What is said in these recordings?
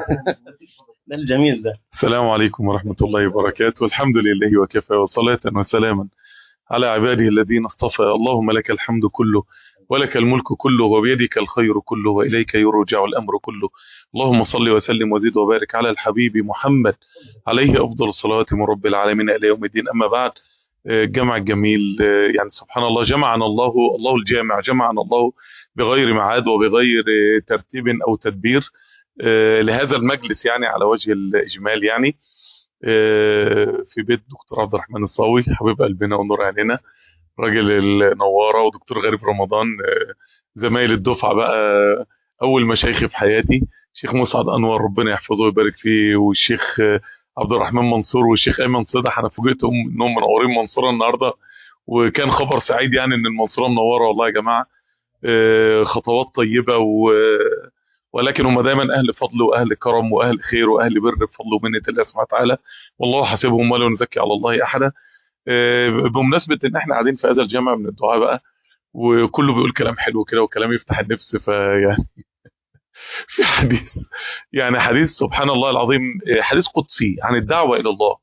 ده الجميل ده السلام عليكم ورحمة الله وبركاته الحمد لله وكفى وصلاة وسلاما على عباده الذين اصطفى اللهم لك الحمد كله ولك الملك كله وبيدك الخير كله وإليك يرجع الأمر كله اللهم صل وسلم وزد وبارك على الحبيب محمد عليه أفضل الصلاة من رب العالمين إلى يوم الدين أما بعد الجمع الجميل يعني سبحان الله جمعنا الله الله الجامع جمعنا الله بغير معاد وبغير ترتيب أو تدبير لهذا المجلس يعني على وجه الإجمال يعني في بيت دكتور عبد الرحمن الصاوي حبيب قلبنا ونور عيننا راجل النوارة ودكتور غريب رمضان زمايل الدفعة بقى أول مشايخي في حياتي شيخ مسعد أنور ربنا يحفظه ويبارك فيه والشيخ عبد الرحمن منصور والشيخ أيمن صدح أنا فوجئت إنهم منورين منصورة النهاردة وكان خبر سعيد يعني إن المنصورة منورة والله يا جماعة خطوات طيبة و ولكن هم دايما اهل فضل واهل كرم واهل خير واهل بر بفضل ومنه الله سبحانه وتعالى والله حاسبهم ولا نزكي على الله احدا بمناسبه ان احنا قاعدين في هذا الجامع من الدعاء بقى وكله بيقول كلام حلو كده وكلام يفتح النفس فيعني في حديث يعني حديث سبحان الله العظيم حديث قدسي عن الدعوه الى الله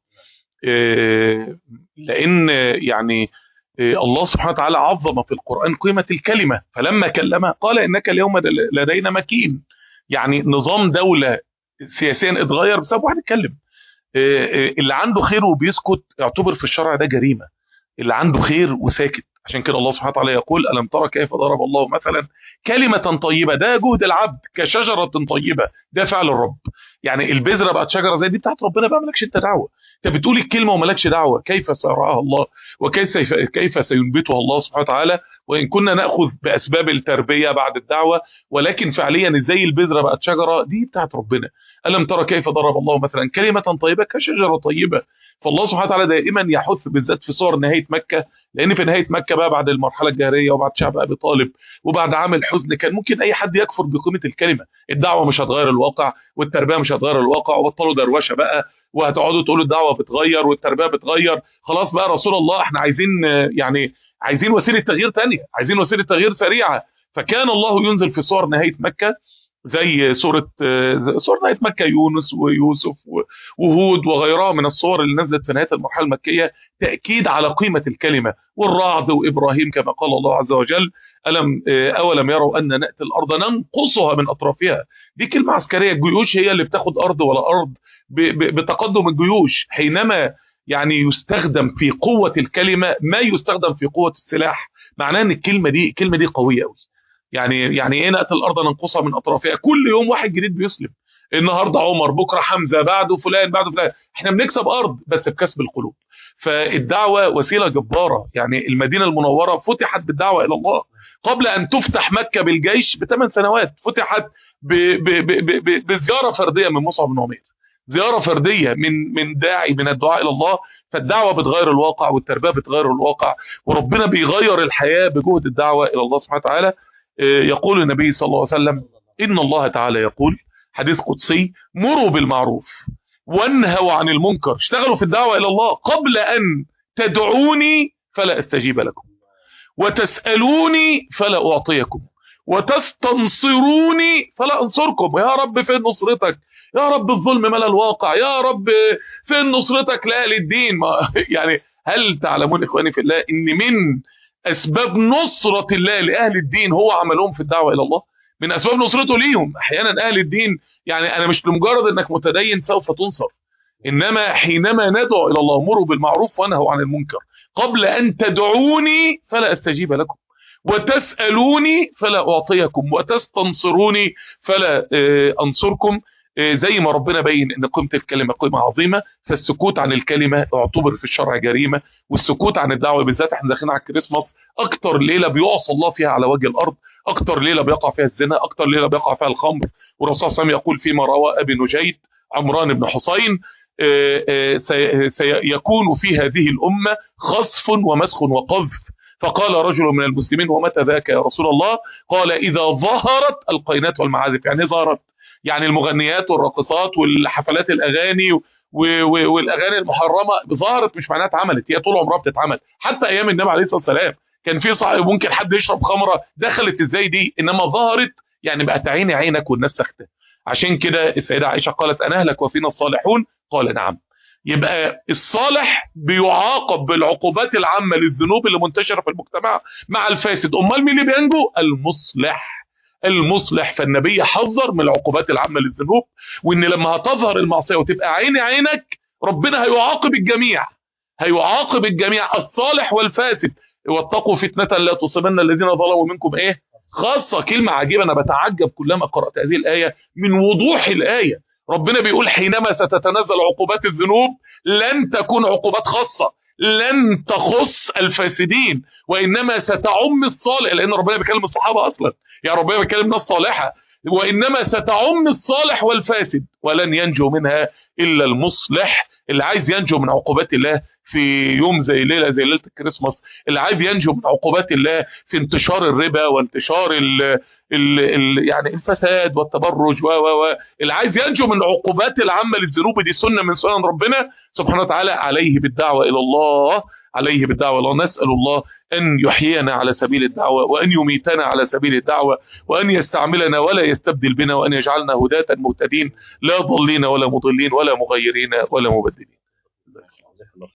لان يعني الله سبحانه وتعالى عظم في القرآن قيمة الكلمة فلما كلمها قال إنك اليوم لدينا مكين يعني نظام دولة سياسيا اتغير بسبب واحد اتكلم اللي عنده خير وبيسكت يعتبر في الشرع ده جريمة اللي عنده خير وساكت عشان كده الله سبحانه وتعالى يقول ألم ترى كيف ضرب الله مثلا كلمة طيبة ده جهد العبد كشجرة طيبة ده فعل الرب يعني البذرة بقت شجرة زي دي بتاعت ربنا بقى مالكش انت دعوة انت بتقول الكلمة ومالكش دعوة كيف سيرعاها الله وكيف كيف سينبتها الله سبحانه وتعالى وإن كنا نأخذ بأسباب التربية بعد الدعوة ولكن فعليا ازاي البذرة بقت شجرة دي بتاعت ربنا ألم ترى كيف ضرب الله مثلا كلمة طيبة كشجرة طيبة فالله سبحانه وتعالى دائما يحث بالذات في صور نهاية مكة لأن في نهاية مكة بقى بعد المرحلة الجاهلية وبعد شعب أبي طالب وبعد عام الحزن كان ممكن أي حد يكفر بقيمة الكلمة الدعوة مش هتغير الواقع والتربية مش هتغير الواقع وبطلوا دروشة بقى وهتقعدوا تقولوا الدعوة بتغير والتربية بتغير خلاص بقى رسول الله احنا عايزين يعني عايزين وسيلة تغيير تانية عايزين وسيلة تغيير سريعة فكان الله ينزل في صور نهاية مكة زي سورة سورة نهاية مكة يونس ويوسف وهود وغيرها من الصور اللي نزلت في نهاية المرحلة المكية تأكيد على قيمة الكلمة والرعد وإبراهيم كما قال الله عز وجل ألم أولم يروا أن نأتي الأرض ننقصها من أطرافها دي كلمة عسكرية الجيوش هي اللي بتاخد أرض ولا أرض بتقدم الجيوش حينما يعني يستخدم في قوة الكلمة ما يستخدم في قوة السلاح معناه ان الكلمة دي الكلمة دي قوية قوي يعني يعني ايه نأتي الارض ننقصها من اطرافها كل يوم واحد جديد بيسلم النهارده عمر بكره حمزه بعده فلان بعده فلان احنا بنكسب ارض بس بكسب القلوب فالدعوه وسيله جباره يعني المدينه المنوره فتحت بالدعوه الى الله قبل ان تفتح مكه بالجيش بثمان سنوات فتحت بزياره فرديه من مصعب بن عمير زياره فرديه من من داعي من الدعاء الى الله فالدعوه بتغير الواقع والتربيه بتغير الواقع وربنا بيغير الحياه بجهد الدعوه الى الله سبحانه وتعالى يقول النبي صلى الله عليه وسلم إن الله تعالى يقول حديث قدسي مروا بالمعروف وانهوا عن المنكر اشتغلوا في الدعوة إلى الله قبل أن تدعوني فلا استجيب لكم وتسألوني فلا أعطيكم وتستنصروني فلا أنصركم يا رب فين نصرتك يا رب الظلم ملا الواقع يا رب فين نصرتك لأهل الدين يعني هل تعلمون إخواني في الله إن من اسباب نصرة الله لاهل الدين هو عملهم في الدعوة الى الله من اسباب نصرته ليهم احيانا اهل الدين يعني انا مش لمجرد انك متدين سوف تنصر انما حينما ندعو الى الله مروا بالمعروف وانهوا عن المنكر قبل ان تدعوني فلا استجيب لكم وتسالوني فلا اعطيكم وتستنصروني فلا انصركم زي ما ربنا بين ان قيمه الكلمه قيمه عظيمه فالسكوت عن الكلمه اعتبر في الشرع جريمه والسكوت عن الدعوه بالذات احنا داخلين على الكريسماس اكتر ليله بيعصى الله فيها على وجه الارض اكتر ليله بيقع فيها الزنا اكتر ليله بيقع فيها الخمر والرسول صلى الله عليه وسلم يقول فيما روى ابي نجيد عمران بن حسين سيكون في هذه الامه خصف ومسخ وقذف فقال رجل من المسلمين ومتى ذاك يا رسول الله قال اذا ظهرت القينات والمعازف يعني ظهرت يعني المغنيات والراقصات والحفلات الاغاني والاغاني المحرمه ظهرت مش معناها اتعملت هي طول عمرها بتتعمل حتى ايام النبي عليه الصلاه والسلام كان في صاحب ممكن حد يشرب خمره دخلت ازاي دي انما ظهرت يعني بقت عيني عينك والناس ساكته عشان كده السيده عائشه قالت انا اهلك وفينا الصالحون قال نعم يبقى الصالح بيعاقب بالعقوبات العامه للذنوب اللي منتشره في المجتمع مع الفاسد امال مين اللي بينجو المصلح المصلح فالنبي حذر من العقوبات العامه للذنوب وان لما هتظهر المعصيه وتبقى عيني عينك ربنا هيعاقب الجميع هيعاقب الجميع الصالح والفاسد واتقوا فتنه لا تصيبن الذين ظلموا منكم ايه خاصه كلمه عجيبه انا بتعجب كلما قرات هذه الايه من وضوح الايه ربنا بيقول حينما ستتنزل عقوبات الذنوب لن تكون عقوبات خاصه لن تخص الفاسدين وانما ستعم الصالح لان ربنا بيكلم الصحابه اصلا يعني ربنا بيكلم ناس صالحه وانما ستعم الصالح والفاسد ولن ينجو منها الا المصلح اللي عايز ينجو من عقوبات الله في يوم زي ليله زي ليله الكريسماس اللي عايز ينجو من عقوبات الله في انتشار الربا وانتشار ال ال ال يعني الفساد والتبرج و و اللي عايز ينجو من العقوبات العامه للذنوب دي سنه من سنن ربنا سبحانه وتعالى عليه بالدعوه الى الله عليه بالدعوه الى الله نسال الله ان يحيينا على سبيل الدعوه وان يميتنا على سبيل الدعوه وان يستعملنا ولا يستبدل بنا وان يجعلنا هداة مهتدين لا ضالين ولا مضلين ولا مغيرين ولا مبدلين